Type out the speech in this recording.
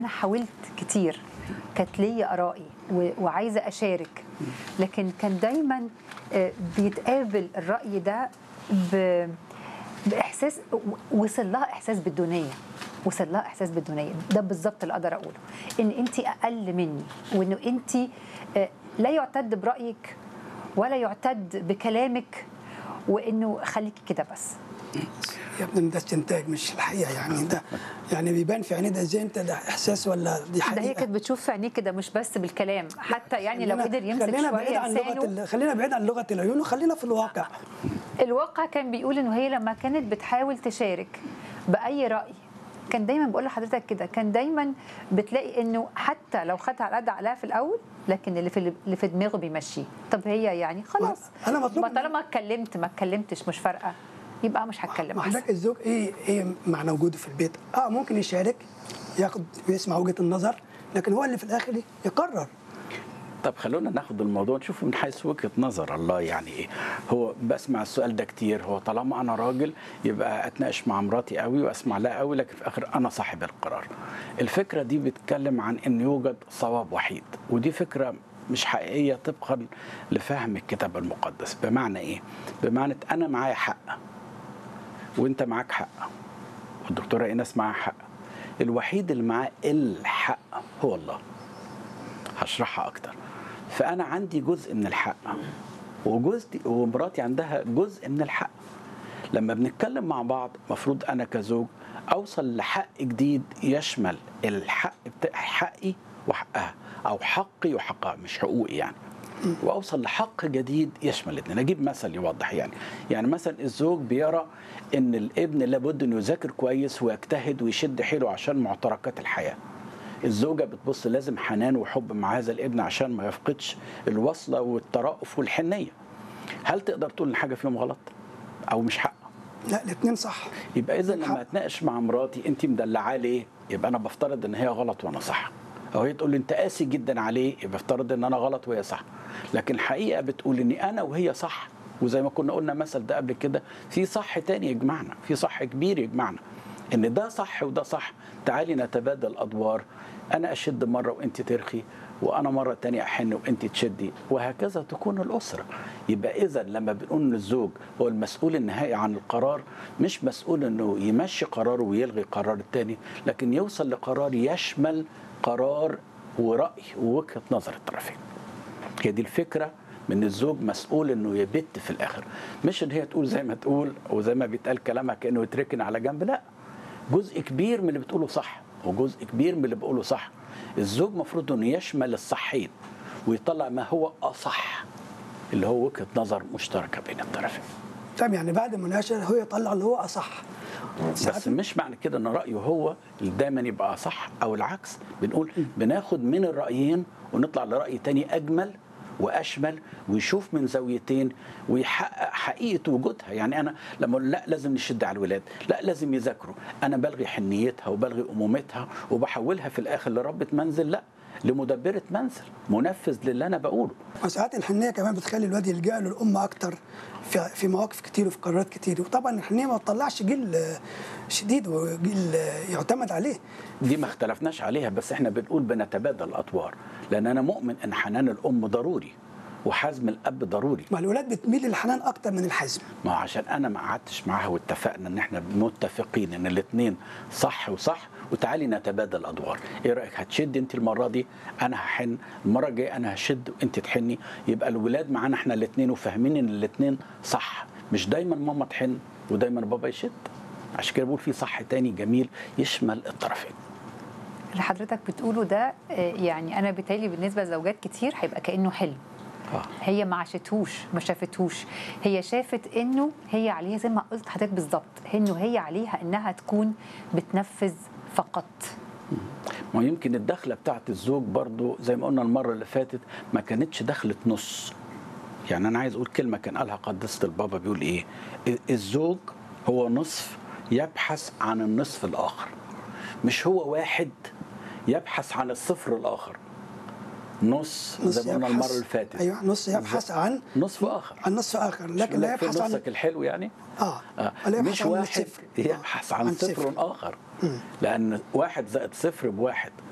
انا حاولت كتير كانت ليا ارائي و- وعايزه اشارك لكن كان دايما آه، بيتقابل الراي ده ب... باحساس و- وصل لها احساس بالدونيه وصل لها احساس بالدونيه ده بالظبط اللي اقدر اقوله ان انت اقل مني وانه انت آه، لا يعتد برايك ولا يعتد بكلامك وانه خليكي كده بس يا ابني ده استنتاج مش الحقيقه يعني ده يعني بيبان في عينيه ده ازاي انت ده احساس ولا دي ده حقيقه هي كانت بتشوف في عينيه كده مش بس بالكلام حتى يعني لو خلينا- قدر يمسك خلينا بعيد شويه عن لغه لسانه ال- خلينا بعيد عن لغه العيون وخلينا في الواقع الواقع كان بيقول انه هي لما كانت بتحاول تشارك باي راي كان دايما بقول لحضرتك كده كان دايما بتلاقي انه حتى لو خدها على قد عقلها في الاول لكن اللي في اللي في دماغه بيمشيه طب هي يعني خلاص أنا مطلوب ما من- طالما اتكلمت ما اتكلمتش مش فارقه يبقى مش هتكلم ما أحسن. حضرتك الزوج ايه ايه معنى وجوده في البيت اه ممكن يشارك ياخد ويسمع وجهه النظر لكن هو اللي في الاخر إيه؟ يقرر طب خلونا ناخد الموضوع نشوفه من حيث وجهه نظر الله يعني ايه هو بسمع السؤال ده كتير هو طالما انا راجل يبقى اتناقش مع مراتي قوي واسمع لها قوي لكن في الاخر انا صاحب القرار الفكره دي بتتكلم عن ان يوجد صواب وحيد ودي فكره مش حقيقيه طبقا لفهم الكتاب المقدس بمعنى ايه بمعنى انا معايا حق وانت معاك حق والدكتوره ايناس معاها حق الوحيد اللي معاه الحق هو الله هشرحها اكتر فانا عندي جزء من الحق وجزء ومراتي عندها جزء من الحق لما بنتكلم مع بعض مفروض انا كزوج اوصل لحق جديد يشمل الحق بتاع حقي وحقها او حقي وحقها مش حقوقي يعني واوصل لحق جديد يشمل الاثنين اجيب مثل يوضح يعني يعني مثلا الزوج بيرى ان الابن لابد انه يذاكر كويس ويجتهد ويشد حيله عشان معتركات الحياه الزوجة بتبص لازم حنان وحب مع هذا الابن عشان ما يفقدش الوصلة والترأف والحنية هل تقدر تقول ان حاجة فيهم غلط أو مش حق لا الاثنين صح يبقى إذا حق. لما أتناقش مع مراتي أنت مدلعاه ليه يبقى أنا بفترض إن هي غلط وأنا صح أو هي تقول لي أنت قاسي جدا عليه يبقى بفترض إن أنا غلط وهي صح لكن الحقيقة بتقول إني أنا وهي صح وزي ما كنا قلنا مثل ده قبل كده في صح تاني يجمعنا في صح كبير يجمعنا ان ده صح وده صح تعالي نتبادل ادوار انا اشد مره وانت ترخي وانا مره تانية احن وانت تشدي وهكذا تكون الاسره يبقى اذا لما بنقول ان الزوج هو المسؤول النهائي عن القرار مش مسؤول انه يمشي قراره ويلغي قرار التاني لكن يوصل لقرار يشمل قرار وراي ووجهه نظر الطرفين هي دي الفكره من الزوج مسؤول انه يبت في الاخر مش ان هي تقول زي ما تقول وزي ما بيتقال كلامها كانه يتركن على جنب لا جزء كبير من اللي بتقوله صح وجزء كبير من اللي بقوله صح الزوج مفروض انه يشمل الصحين ويطلع ما هو اصح اللي هو وجهه نظر مشتركه بين الطرفين طب يعني بعد المناقشه هو يطلع اللي هو اصح بس مش معنى كده ان رايه هو اللي دايما يبقى صح او العكس بنقول بناخد من الرايين ونطلع لراي تاني اجمل واشمل ويشوف من زاويتين ويحقق حقيقه وجودها يعني انا لما اقول لا لازم نشد على الولاد لا لازم يذاكروا انا بلغي حنيتها وبلغي امومتها وبحولها في الاخر لربة منزل لا لمدبرة منزل منفذ للي انا بقوله وساعات الحنيه كمان بتخلي الواد يلجا له الام اكتر في في مواقف كتير وفي قرارات كتير وطبعا الحنيه ما بتطلعش جيل آه، شديد وجيل آه، يعتمد عليه دي ما اختلفناش عليها بس احنا بنقول بنتبادل الادوار لان انا مؤمن ان حنان الام ضروري وحزم الاب ضروري ما الولاد بتميل للحنان اكتر من الحزم ما هو عشان انا ما قعدتش معاها واتفقنا ان احنا متفقين ان الاثنين صح وصح وتعالي نتبادل ادوار ايه رايك هتشد انت المره دي انا هحن المره الجايه انا هشد وانت تحني يبقى الولاد معانا احنا الاثنين وفاهمين ان الاثنين صح مش دايما ماما تحن ودايما بابا يشد عشان كده بقول في صح تاني جميل يشمل الطرفين اللي حضرتك بتقوله ده آه، يعني انا بالتالي بالنسبه لزوجات كتير هيبقى كانه حلم اه هي ما عاشتهوش ما شافتهوش هي شافت انه هي عليها زي ما قلت حضرتك بالظبط انه هي عليها انها تكون بتنفذ فقط ما يمكن الدخله بتاعت الزوج برضو زي ما قلنا المره اللي فاتت ما كانتش دخله نص يعني انا عايز اقول كلمه كان قالها قداسه البابا بيقول ايه الزوج هو نصف يبحث عن النصف الاخر مش هو واحد يبحث عن الصفر الاخر نص زي ما قلنا يبحث- المره اللي فاتت ايوه نص يبحث عن نصف اخر عن نصف اخر لكن لا في يبحث عن نصك الحلو يعني اه آه. ولا يبحث مش عن واحد الصفر. يبحث عن, عن صفر, صفر. آخر لأن واحد زائد صفر بواحد